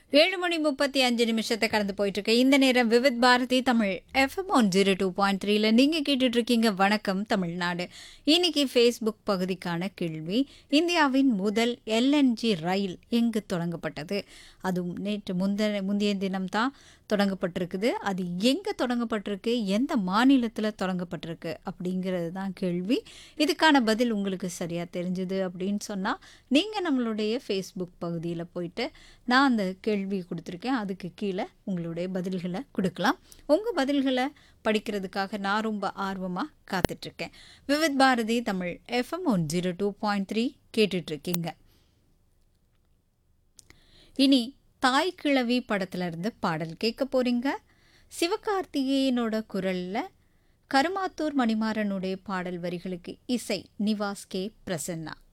ஏழு மணி முப்பத்தி அஞ்சு நிமிஷத்தை கடந்து போயிட்டு இருக்கு இந்த நேரம் Vividh Bharati Tamil FM one zero two point த்ரீல நீங்கள் கேட்டுட்டு இருக்கீங்க வணக்கம் தமிழ்நாடு இன்னைக்கு ஃபேஸ்புக் பகுதிக்கான கேள்வி இந்தியாவின் முதல் எல்என்ஜி ரயில் எங்கு தொடங்கப்பட்டது அதுவும் நேற்று முந்தின முந்தைய தினம்தான் தொடங்கப்பட்டிருக்குது அது எங்கே தொடங்கப்பட்டிருக்கு எந்த மாநிலத்தில் தொடங்கப்பட்டிருக்கு அப்படிங்கிறது தான் கேள்வி இதுக்கான பதில் உங்களுக்கு சரியாக தெரிஞ்சுது அப்படின்னு சொன்னால் நீங்கள் நம்மளுடைய ஃபேஸ்புக் பகுதியில் போயிட்டு நான் அந்த கேள்வி கொடுத்துருக்கேன் அதுக்கு கீழே உங்களுடைய பதில்களை கொடுக்கலாம் உங்கள் பதில்களை படிக்கிறதுக்காக நான் ரொம்ப ஆர்வமாக காத்துட்ருக்கேன் Vividh Bharati Tamil FM one zero two point three கேட்டுட்ருக்கீங்க இனி தாய் கிழவி படத்துல இருந்து பாடல் கேட்க போறீங்க சிவகார்த்திகேயனோட குரல்ல கருமாத்தூர் மணிமாறனுடைய பாடல் வரிகளுக்கு இசை நிவாஸ் கே பிரசன்னா